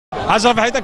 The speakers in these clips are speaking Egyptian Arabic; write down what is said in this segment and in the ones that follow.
عايز اعرف حياتك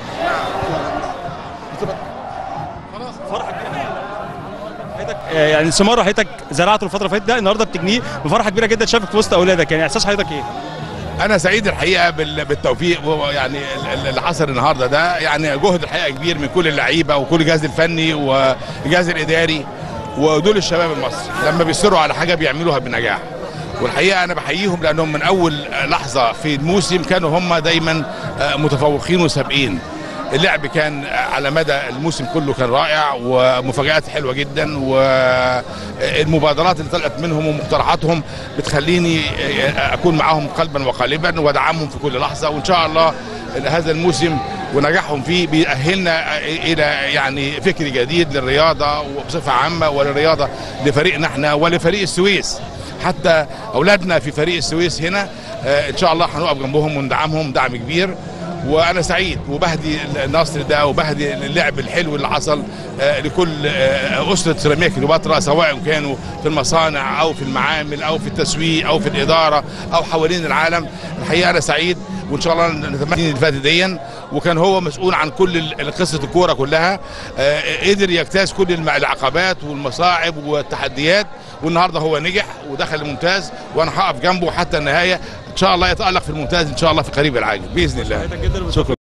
فرحه كبيره حياتك آه، يعني الثمار حياتك زرعته الفتره اللي فاتت ده النهارده بتجنيه بفرحه كبيره جدا شافك في وسط اولادك يعني احساس حياتك ايه؟ انا سعيد الحقيقه بال- بالتوفيق وهو يعني ال- ال- اللي حصل النهارده ده يعني جهد الحقيقه كبير من كل اللعيبه وكل الجهاز الفني والجهاز الاداري ودول الشباب المصري لما بيصروا على حاجه بيعملوها بنجاح والحقيقه انا بحييهم لانهم من اول لحظه في الموسم كانوا هم دايما آه، متفوقين وسابقين اللعب كان على مدى الموسم كله كان رائع ومفاجآت حلوة جدا والمبادرات اللي طلعت منهم ومقترحاتهم بتخليني أكون معاهم قلبا وقالبا وأدعمهم في كل لحظة وإن شاء الله هذا الموسم ونجاحهم فيه بيأهلنا إلى يعني فكر جديد للرياضة وبصفة عامة وللرياضة لفريقنا احنا ولفريق السويس حتى أولادنا في فريق السويس هنا آه، إن شاء الله هنقف جنبهم وندعمهم دعم كبير وانا سعيد وبهدي النصر ده وبهدي اللعب الحلو اللي حصل آه، لكل آه، اسره سيراميكا كليوباترا سواء كانوا في المصانع او في المعامل او في التسويق او في الاداره او حوالين العالم الحقيقه انا سعيد وان شاء الله نتمنى اللي فاتت ديا وكان هو مسؤول عن كل ال- قصه الكوره كلها آه، قدر يجتاز كل الم- العقبات والمصاعب والتحديات والنهارده هو نجح ودخل الممتاز وانا هقف جنبه حتى النهايه ان شاء الله يتالق في الممتاز ان شاء الله في قريب العاجل باذن الله حياتك جدا شكرا